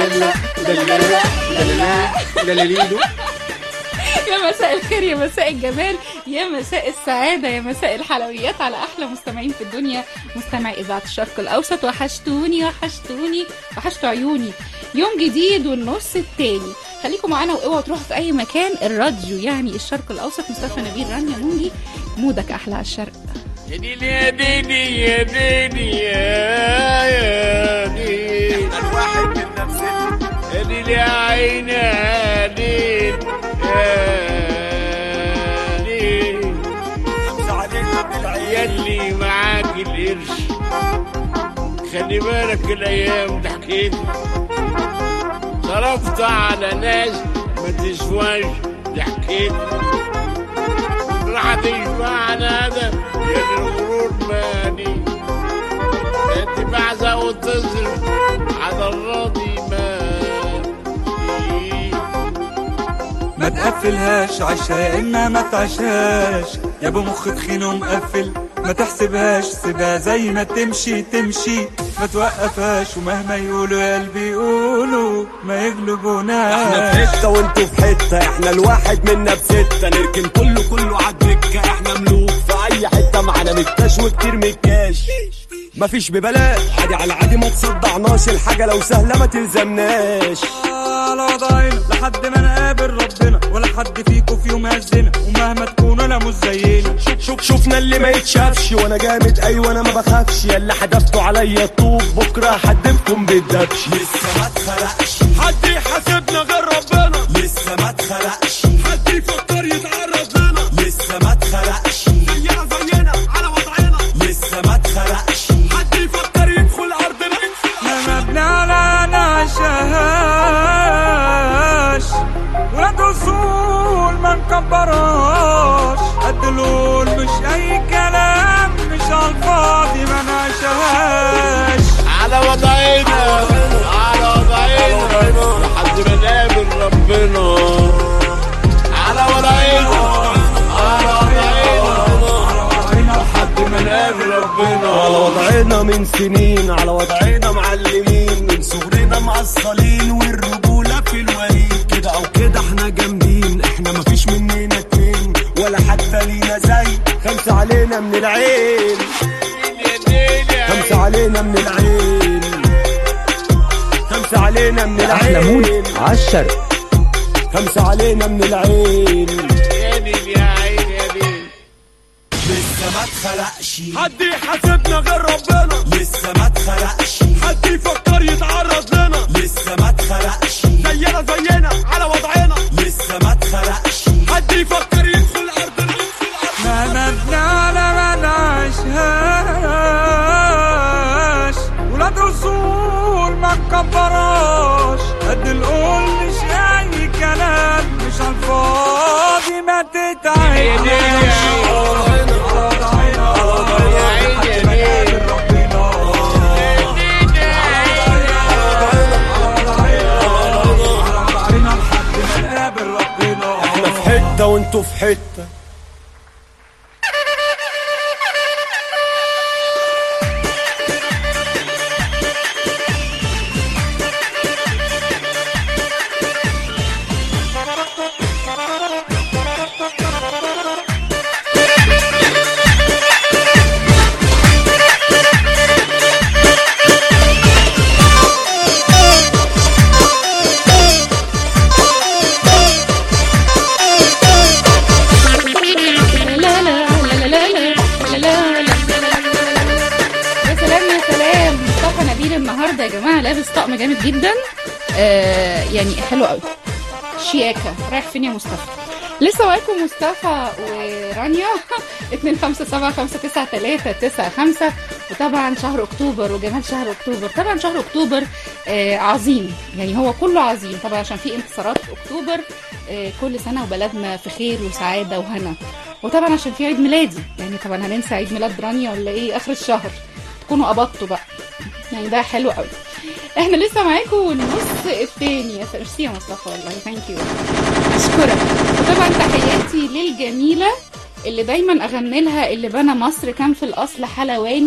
يا مساء الخير يا مساء الجمال يا مساء السعادة يا مساء الحلويات على أحلى مستمعين في الدنيا مستمعي إذاعة الشرق الأوسط وحشتوني وحشتوني وحشتوا عيوني يوم جديد والنص التاني خليكم معانا واوعوا تروحوا في أي مكان الراديو يعني الشرق الأوسط مصطفى نبيل رانيا مونجي مودك أحلى على الشرق يا ديني يا ديني يا ديني يا يا ديني احنا الواحد من نفسنا يا ديني يا عيني يا ديني يا ديني خمسة علينا من العيال يلي معاك القرش خلي بالك الايام ضحكت صرفت على ناس ما تسواش ضحكت راح تشبع هذا يا الغرور ماني انت بعزة وتصرف على الراضي ماني ما تقفلهاش عشان ما تعشاش يا ابو مخ تخين ومقفل ما تحسبهاش سيبها زي ما تمشي تمشي ما توقفهاش ومهما يقولوا يا قلبي يقولوا ما احنا يغلبوناش في حتة وانتوا في حتة احنا الواحد منا بستة نركن كله كله عالدكة احنا ملوك في اي حتة معانا مكاش وكتير مكاش مفيش ببلاش عادي على عادي ما تصدعناش الحاجة لو سهلة ما تلزمناش على وضعنا لحد ما نقابل ربنا ولا حد فيكم في يوم هزنا ومهما تكونوا لا مش زينا شوف شوف شوفنا اللي ما يتشافش وانا جامد ايوه انا ما بخافش يلا حدفتوا عليا الطوب بكره هحدفكم بالدبش لسه ما اتخلقش حد يحاسبنا غير ربنا لسه ما اتخلقش حد يفكر يتعرض لنا لسه ما اتخلقش زينا زينا على وضعنا لسه ما اتخلقش حد يفكر يدخل ارضنا ما مبنى على نعشاش ولاد اصول ما نكبرهاش قد القول مش اي كلام مش على الفاضي ما نعشاش على وضعنا على وضعنا لحد ما نقابل ربنا على وضعنا على وضعنا لحد ما نقابل ربنا على وضعنا من سنين على وضعنا معلمين من صغرنا معصلين والرجولة في الوريد كده او كده احنا جامدين احنا مفيش مننا اتنين ولا حتى لينا زي خمسة علينا من العين خمسة علينا من العين خمسة علينا من أحلى مود العين عالشرق خمسة علينا من العين يا دين يا عين يا دين لسه ما اتخلقش حد يحاسبنا غير ربنا لسه ما اتخلقش حد يفكر يتعرض لنا لسه ما اتخلقش زينا زينا على وضعنا لسه ما اتخلقش حد يفكر يدخل ارضنا ما مبنى على ما نعشاش ولاد اصول ما نكبرهاش قد القول مش اي كلام مش على الفاضي ما تتعبش احنا في حتة وانتوا في حتة لا لا لا لا لا لا لا لا لا يا سلام يا سلام مصطفى نبيل النهارده يا جماعه لابس طقم جامد جدا آه يعني حلو قوي شياكه رايح فين يا مصطفى لسه معاكم مصطفى ورانيا 2 5 7 5 9 3 9 5 وطبعا شهر اكتوبر وجمال شهر اكتوبر طبعا شهر اكتوبر آه عظيم يعني هو كله عظيم طبعا عشان في انتصارات في اكتوبر آه كل سنه وبلدنا في خير وسعاده وهنا وطبعا عشان في عيد ميلادي يعني طبعا هننسى عيد ميلاد رانيا ولا ايه اخر الشهر تكونوا قبضتوا بقى يعني ده حلو قوي احنا لسه معاكم النص التاني يا س- ميرسي يا مصطفى والله ثانك يو اشكرك وطبعا تحياتي للجميله اللي دايما اغني لها اللي بنى مصر كان في الاصل حلواني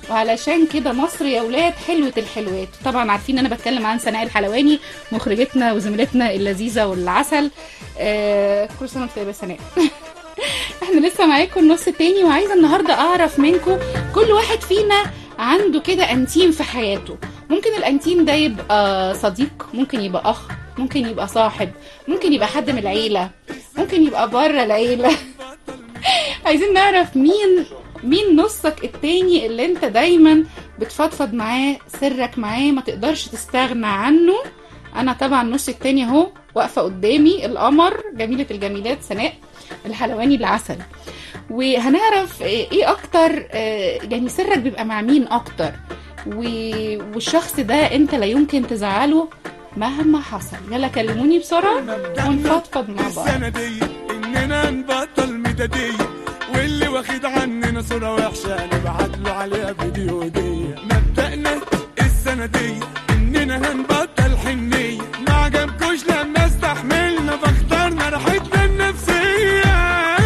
وعلشان كده مصر يا ولاد حلوة الحلوات طبعا عارفين انا بتكلم عن سناء الحلواني مخرجتنا وزميلتنا اللذيذة والعسل آه كل سنة وانت طيبة يا سناء احنا لسه معاكم النص التاني وعايزة النهاردة اعرف منكم كل واحد فينا عنده كده انتيم في حياته ممكن الانتيم ده يبقى صديق ممكن يبقى اخ ممكن يبقى صاحب ممكن يبقى حد من العيلة ممكن يبقى بره العيلة عايزين نعرف مين مين نصك التاني اللي انت دايما بتفضفض معاه سرك معاه ما تقدرش تستغنى عنه انا طبعا نص التاني اهو واقفه قدامي القمر جميله الجميلات سناء الحلواني العسل وهنعرف ايه اكتر آه، يعني سرك بيبقى مع مين اكتر و- والشخص ده انت لا يمكن تزعله مهما حصل يلا كلموني بسرعه ونفضفض مع بعض السنة دي إننا نبطل مدادية واللي واخد عننا صورة وحشة نبعت له عليها فيديو هدية مبدأنا السنة دي إننا هنبطل حنية ما عجبكوش لما استحملنا فاخترنا راحتنا النفسية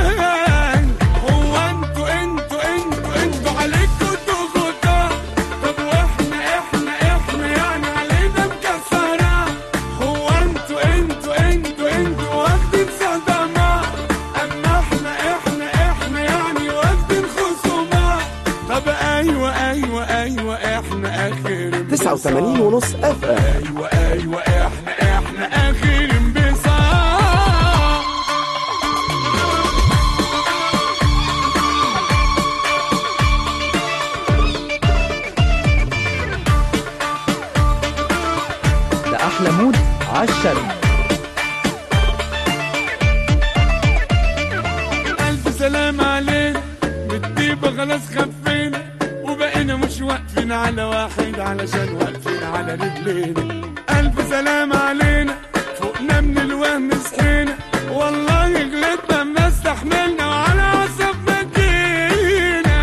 هو انتوا انتوا انتوا انتوا عليكوا ضغوطات طب واحنا احنا احنا يعني علينا مكسرة هو انتوا انتوا انتوا انتوا واخدين صدمات اما احنا احنا احنا يعني واخدين خصومات طب ايوه ايوه ايوه احنا اخر 89 ونص اف ام ايوه ايوه احنا احنا اخر انبساط ده احلى مود عالشرق ألف سلام علينا بالطيبة خلاص خفينا وبقينا مش واقفين على واحد علشان واقفين على رجلينا ألف سلام علينا فوقنا من الوهم صحينا والله غلطنا ما استحملنا وعلى عصبنا جينا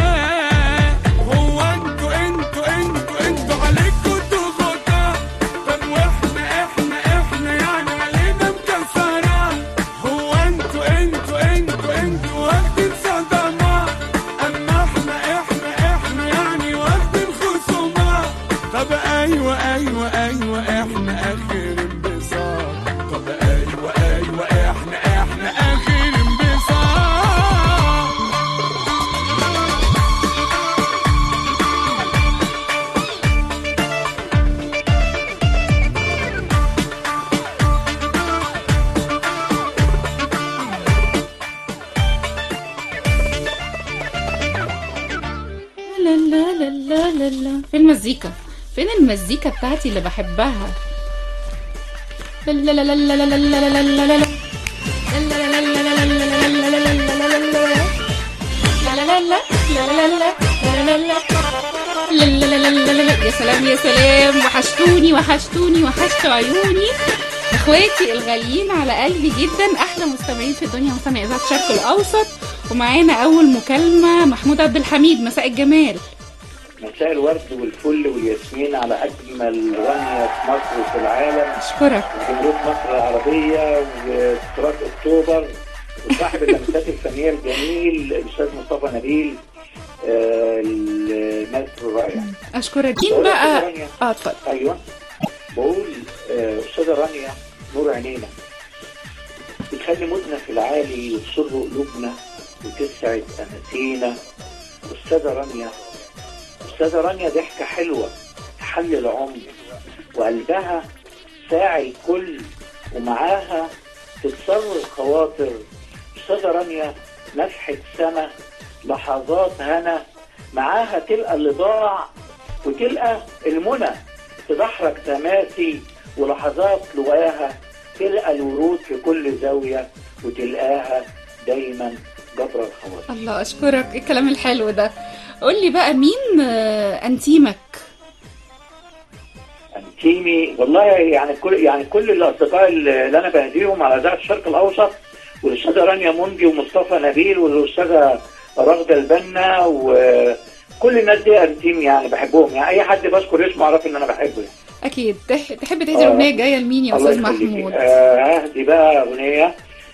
هو انتوا انتوا انتوا انتوا عليكوا ضغوطات طب واحنا احنا احنا يعني علينا مكسرات هو انتوا انتوا انتوا انتوا واخدين صدمات اما احنا احنا احنا يعني واخدين خصومات طب ايوه ايوه ايوه احنا اخر انبساط طب ايوه ايوه احنا احنا اخر انبساط لا لا لا لا لا لا فين المزيكا فين المزيكا بتاعتي اللي بحبها لا لا لا لا لا لا لا لا لا لا لا لا يا سلام يا سلام وحشتوني وحشتوني وحشتوا عيوني اخواتي الغاليين على قلبي جدا احلى مستمعين في الدنيا مستمع اذاعه الشرق الاوسط ومعانا اول مكالمه محمود عبد الحميد مساء الجمال مساء الورد والفل والياسمين على اجمل رانيا في مصر وفي العالم اشكرك وجمهوريه مصر العربيه وتراث اكتوبر وصاحب اللمسات الفنيه الجميل الاستاذ مصطفى نبيل آه، المايسترو الرائع اشكرك مين بقول لك بقى يا رانيا، اه اتفضل ايوه بقول آه، استاذه رانيا نور عينينا بتخلي مودنا في العالي وتسر قلوبنا وتسعد اناسينا استاذه رانيا استاذه رانيا ضحكه حلوه تحلي العمر وقلبها ساعي الكل ومعاها تتصر الخواطر استاذه رانيا نفحه سما لحظات هنا معاها تلقى اللي ضاع وتلقى المنى تدحرج تماسي ولحظات لواها تلقى الورود في كل زاوية وتلقاها دايما جبر الخواطر الله اشكرك ايه الكلام الحلو ده قول لي بقى مين آه، انتيمك انتيمي والله يعني كل يعني كل الاصدقاء اللي انا بهديهم على اذاعه الشرق الاوسط والاستاذه رانيا منجي ومصطفى نبيل والاستاذه راغده البنا وكل الناس دي انتيم يعني بحبهم يعني اي حد بذكر اسمه اعرف ان انا بحبه يعني. اكيد تح... تحب تهدي آه. الاغنيه الجايه لمين يا الله استاذ يخليكي. محمود آه، ههدي بقى اغنيه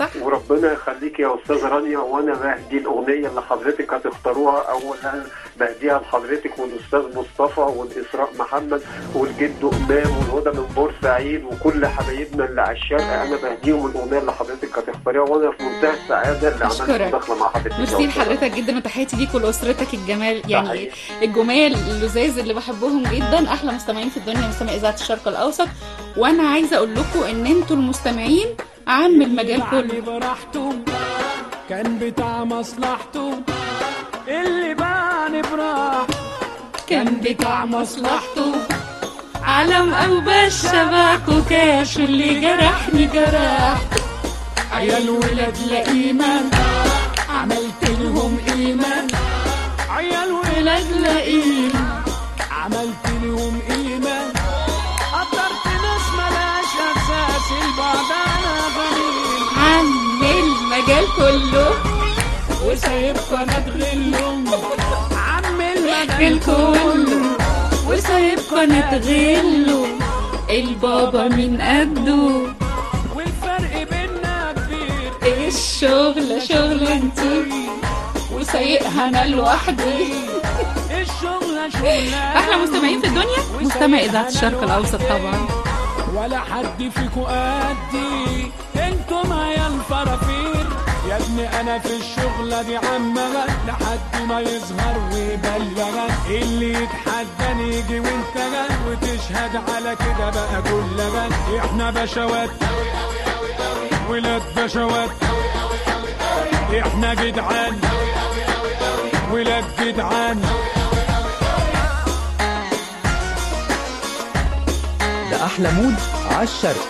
صح وربنا يخليك يا استاذه رانيا وانا بهدي الاغنيه اللي حضرتك هتختاروها اولا بهديها لحضرتك والاستاذ مصطفى والاسراء محمد والجد امام والهدى من بورسعيد وكل حبايبنا اللي على الشرق انا بهديهم الاغنيه اللي حضرتك هتختاريها وانا في منتهى السعاده اللي عملت أشكرك. مداخله مع حضرتك يا ميرسي أستاذة لحضرتك جدا وتحياتي ليك ولاسرتك الجمال يعني حقيقي. الجمال اللزاز اللي بحبهم جدا احلى مستمعين في الدنيا مستمعي اذاعه الشرق الاوسط وانا عايزه اقول لكم ان انتوا المستمعين عم المجال كله اللي براحته كان بتاع مصلحته اللي بعني براحته كان بتاع مصلحته علم او بالشبك وكاش اللي جرحني جرح عيال ولاد لئيمان عملت لهم ايمان عيال ولاد لئيم عملت لهم ايمان قدرت ناس ملاش اساس البعد انا غنيم عم المجال كله وسايبكوا انا اتغلهم عم المجال الكل كله وسايبكوا نتغلوا البابا من قده والفرق بينا كبير الشغل شغل انتي وسايقها انا لوحدي الشغلة شغلة احلى مستمعين في الدنيا مستمع اذاعه الشرق الاوسط طبعا ولا حد فيكو قدي انتم يا الفرافير يا ابني انا في الشغلة دي عمغة لحد ما يظهر ويبلغ اللي يتحداني يجي وانت غد وتشهد على كده بقى كل غد احنا بشوات ولاد بشوات احنا جدعان ولاد جدعان ده أحلى مود عالشرق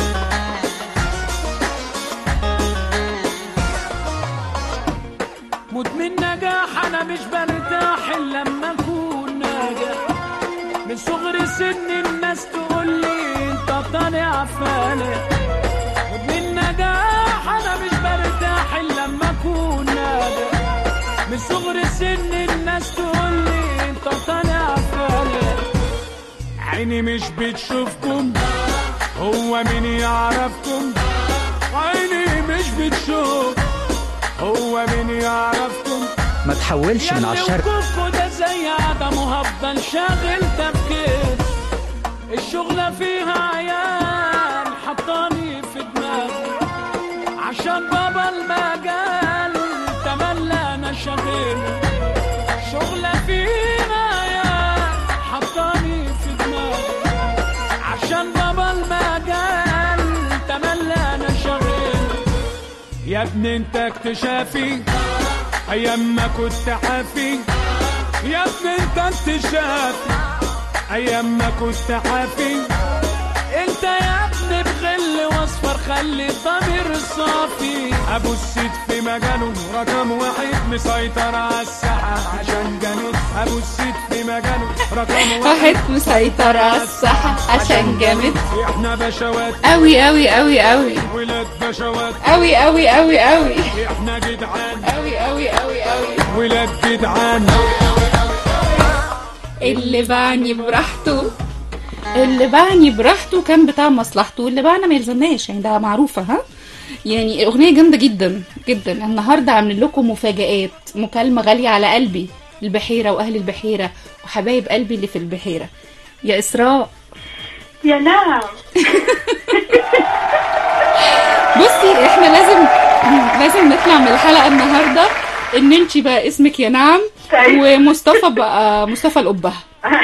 مدمن نجاح انا مش برتاح الا لما اكون ناجح من صغر سن الناس تقول لي انت طالع فالح مدمن نجاح انا مش برتاح الا لما اكون ناجح من صغر سن الناس تقول لي انت طالع فالح عيني مش بتشوفكم هو مين يعرفكم عيني مش بتشوف هو مين يعرفكم ما تحولش من عالشرق وقوفكوا ده زي عدم وهفضل شاغل تفكير الشغلة فيها عيال حطاني في دماغي عشان بابا المجال تملى انا شغال شغلة فيها عيال حطاني في دماغي عشان بابا المجال تملى انا شغال يا ابني انت اكتشافي ايام ما كنت حافي يا ابني انت اكتشافي ايام ما كنت حافي انت يا ابني بغل واصفر خلي الضمير صافي ابو السيد في مجاله رقم واحد مسيطر على الساحه عشان جامد ابو السيد في مجاله رقم واحد مسيطر على الساحه عشان جامد احنا بشوات قوي قوي قوي قوي ولاد بشوات قوي قوي قوي قوي احنا جدعان قوي قوي قوي قوي ولاد جدعان اللي باعني براحته اللي باعني براحته كان بتاع مصلحته واللي باعنا ما يلزمناش يعني ده معروفه ها يعني اغنيه جامده جدا جدا النهارده عاملين لكم مفاجآت مكالمه غاليه على قلبي البحيره واهل البحيره وحبايب قلبي اللي في البحيره يا اسراء يا نعم بصي احنا لازم لازم نطلع من الحلقه النهارده ان انت بقى اسمك يا نعم طيب. ومصطفى بقى مصطفى القبه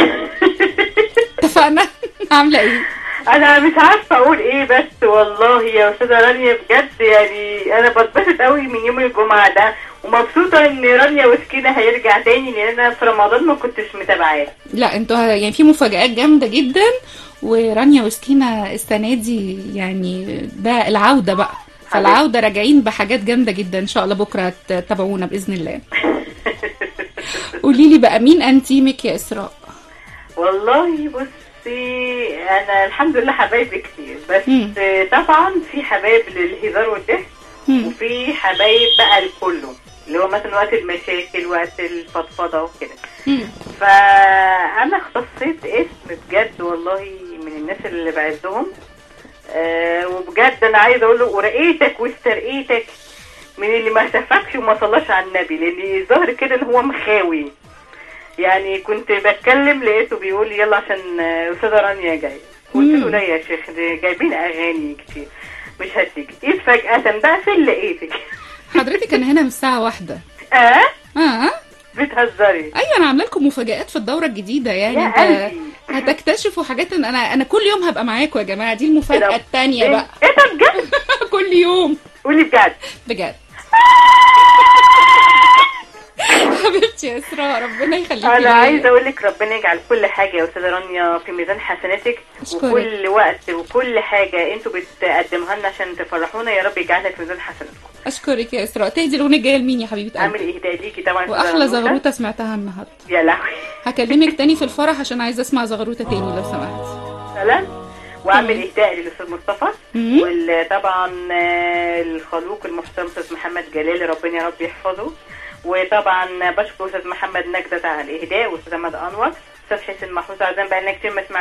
اتفقنا عامله ايه انا مش عارفه اقول ايه بس والله يا استاذه رانيا بجد يعني انا بتبسط قوي من يوم الجمعه ده ومبسوطه ان رانيا وسكينه هيرجع تاني لان انا في رمضان ما كنتش متابعاه لا انتوا ه- يعني في مفاجآت جامدة جدا ورانيا وسكينة السنة دي يعني ده العودة بقى فالعودة راجعين بحاجات جامدة جدا ان شاء الله بكرة تتابعونا بإذن الله قولي لي بقى مين انتيمك يا اسراء والله بصي انا الحمد لله حبايبي كتير بس مم. طبعا في حبايب للهزار والضحك مم. وفي حبايب بقى لكله اللي هو مثلا وقت المشاكل وقت الفضفضه وكده مم. فانا اختصيت اسم بجد والله من الناس اللي بعزهم آه وبجد انا عايزه اقول له ورقيتك واسترقيتك من اللي ما شافكش وما صلاش على النبي لان ظهر كده ان هو مخاوي يعني كنت بتكلم لقيته بيقول لي يلا عشان آه، استاذه رانيا جايه قلت له لا يا شيخ ده جايبين اغاني كتير مش هتيجي ايه فجاه بقى فين لقيتك حضرتك انا هنا من الساعه واحدة اه اه بتهزري ايوه انا عامله لكم مفاجآت في الدوره الجديده يعني يا انت قلبي. هتكتشفوا حاجات إن انا انا كل يوم هبقى معاكم يا جماعه دي المفاجاه كده. الثانيه بقى ايه ده بجد كل يوم قولي بجد بجد حبيبتي يا اسراء ربنا يخليكي انا ليا. عايزه اقول لك ربنا يجعل كل حاجه يا استاذه رانيا في ميزان حسناتك أشكرك. وكل وقت وكل حاجه انتوا بتقدموها لنا عشان تفرحونا يا رب يجعلها في ميزان حسناتكم اشكرك يا اسراء تهدي الاغنيه الجايه لمين يا حبيبه اعمل قلبي اهداء ليكي طبعا يا أستاذة واحلى رنوشة. زغروته سمعتها النهارده يا لهوي هكلمك تاني في الفرح عشان عايزه اسمع زغروته تاني لو سمحت سلام واعمل اهداء للاستاذ مصطفى مم. وطبعا آه، الخلوق المحترم استاذ محمد جلال ربنا يا رب يحفظه وطبعا بشكر استاذ محمد نجدة على الاهداء واستاذ احمد انور استاذ حسين محفوظ عزام بقى لنا كتير ما سمعناش